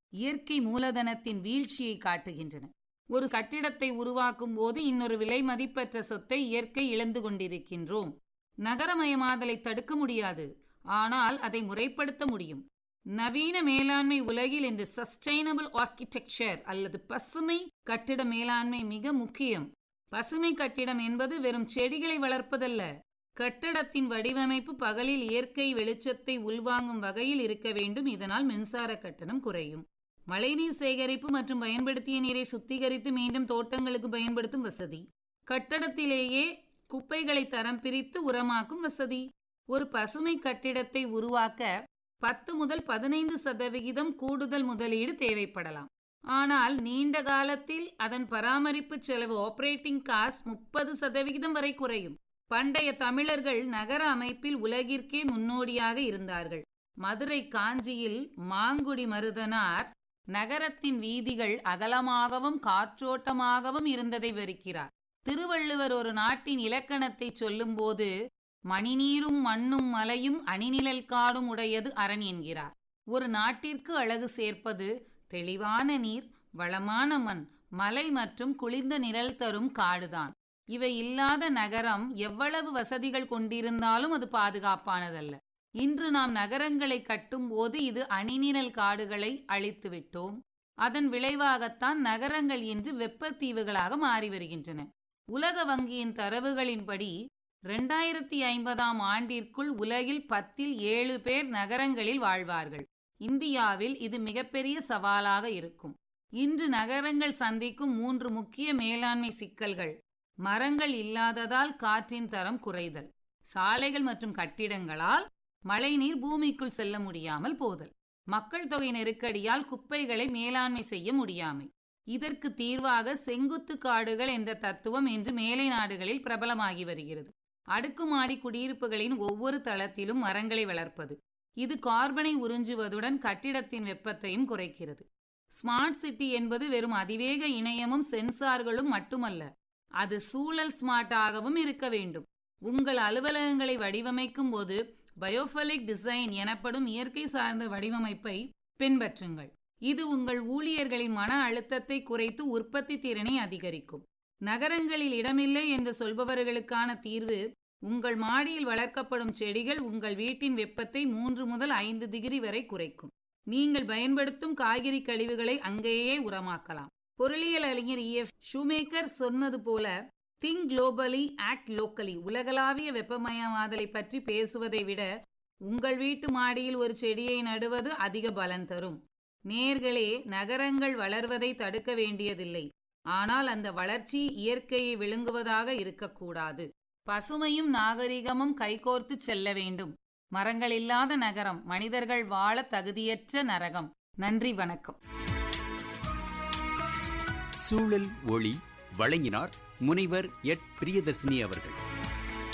இயற்கை மூலதனத்தின் வீழ்ச்சியை காட்டுகின்றன ஒரு கட்டிடத்தை உருவாக்கும் போது இன்னொரு விலை மதிப்பற்ற சொத்தை இயற்கை இழந்து கொண்டிருக்கின்றோம் நகரமயமாதலை தடுக்க முடியாது ஆனால் அதை முறைப்படுத்த முடியும் நவீன மேலாண்மை உலகில் இந்த சஸ்டைனபிள் ஆர்கிடெக்சர் அல்லது பசுமை கட்டிட மேலாண்மை மிக முக்கியம் பசுமை கட்டிடம் என்பது வெறும் செடிகளை வளர்ப்பதல்ல கட்டடத்தின் வடிவமைப்பு பகலில் இயற்கை வெளிச்சத்தை உள்வாங்கும் வகையில் இருக்க வேண்டும் இதனால் மின்சார கட்டணம் குறையும் மழைநீர் சேகரிப்பு மற்றும் பயன்படுத்திய நீரை சுத்திகரித்து மீண்டும் தோட்டங்களுக்கு பயன்படுத்தும் வசதி கட்டடத்திலேயே குப்பைகளை தரம் பிரித்து உரமாக்கும் வசதி ஒரு பசுமை கட்டிடத்தை உருவாக்க பத்து முதல் பதினைந்து சதவிகிதம் கூடுதல் முதலீடு தேவைப்படலாம் ஆனால் நீண்ட காலத்தில் அதன் பராமரிப்பு செலவு ஆபரேட்டிங் காஸ்ட் முப்பது சதவிகிதம் வரை குறையும் பண்டைய தமிழர்கள் நகர அமைப்பில் உலகிற்கே முன்னோடியாக இருந்தார்கள் மதுரை காஞ்சியில் மாங்குடி மருதனார் நகரத்தின் வீதிகள் அகலமாகவும் காற்றோட்டமாகவும் இருந்ததை வெறுக்கிறார் திருவள்ளுவர் ஒரு நாட்டின் இலக்கணத்தை சொல்லும்போது மணிநீரும் மண்ணும் மலையும் அணிநிழல் காடும் உடையது அரண் என்கிறார் ஒரு நாட்டிற்கு அழகு சேர்ப்பது தெளிவான நீர் வளமான மண் மலை மற்றும் குளிர்ந்த நிழல் தரும் காடுதான் இவை இல்லாத நகரம் எவ்வளவு வசதிகள் கொண்டிருந்தாலும் அது பாதுகாப்பானதல்ல இன்று நாம் நகரங்களை கட்டும்போது இது அணிநிழல் காடுகளை அழித்து விட்டோம் அதன் விளைவாகத்தான் நகரங்கள் இன்று வெப்பத்தீவுகளாக மாறி வருகின்றன உலக வங்கியின் தரவுகளின்படி ரெண்டாயிரத்தி ஐம்பதாம் ஆண்டிற்குள் உலகில் பத்தில் ஏழு பேர் நகரங்களில் வாழ்வார்கள் இந்தியாவில் இது மிகப்பெரிய சவாலாக இருக்கும் இன்று நகரங்கள் சந்திக்கும் மூன்று முக்கிய மேலாண்மை சிக்கல்கள் மரங்கள் இல்லாததால் காற்றின் தரம் குறைதல் சாலைகள் மற்றும் கட்டிடங்களால் மழைநீர் பூமிக்குள் செல்ல முடியாமல் போதல் மக்கள் தொகை நெருக்கடியால் குப்பைகளை மேலாண்மை செய்ய முடியாமை இதற்கு தீர்வாக செங்குத்து காடுகள் என்ற தத்துவம் இன்று மேலை நாடுகளில் பிரபலமாகி வருகிறது அடுக்குமாடி குடியிருப்புகளின் ஒவ்வொரு தளத்திலும் மரங்களை வளர்ப்பது இது கார்பனை உறிஞ்சுவதுடன் கட்டிடத்தின் வெப்பத்தையும் குறைக்கிறது ஸ்மார்ட் சிட்டி என்பது வெறும் அதிவேக இணையமும் சென்சார்களும் மட்டுமல்ல அது சூழல் ஸ்மார்ட்டாகவும் இருக்க வேண்டும் உங்கள் அலுவலகங்களை வடிவமைக்கும் போது பயோஃபலிக் டிசைன் எனப்படும் இயற்கை சார்ந்த வடிவமைப்பை பின்பற்றுங்கள் இது உங்கள் ஊழியர்களின் மன அழுத்தத்தை குறைத்து உற்பத்தி திறனை அதிகரிக்கும் நகரங்களில் இடமில்லை என்று சொல்பவர்களுக்கான தீர்வு உங்கள் மாடியில் வளர்க்கப்படும் செடிகள் உங்கள் வீட்டின் வெப்பத்தை மூன்று முதல் ஐந்து டிகிரி வரை குறைக்கும் நீங்கள் பயன்படுத்தும் காய்கறி கழிவுகளை அங்கேயே உரமாக்கலாம் பொருளியல் அறிஞர் இஎஃப் ஷூமேக்கர் சொன்னது போல திங்க் குளோபலி ஆக்ட் லோக்கலி உலகளாவிய வெப்பமயமாதலை பற்றி பேசுவதை விட உங்கள் வீட்டு மாடியில் ஒரு செடியை நடுவது அதிக பலன் தரும் நேர்களே நகரங்கள் வளர்வதை தடுக்க வேண்டியதில்லை ஆனால் அந்த வளர்ச்சி இயற்கையை விழுங்குவதாக இருக்கக்கூடாது பசுமையும் நாகரிகமும் கைகோர்த்து செல்ல வேண்டும் மரங்கள் இல்லாத நகரம் மனிதர்கள் வாழ தகுதியற்ற நரகம் நன்றி வணக்கம் சூழல் ஒளி வழங்கினார் முனைவர் எட் பிரியதர்சினி அவர்கள்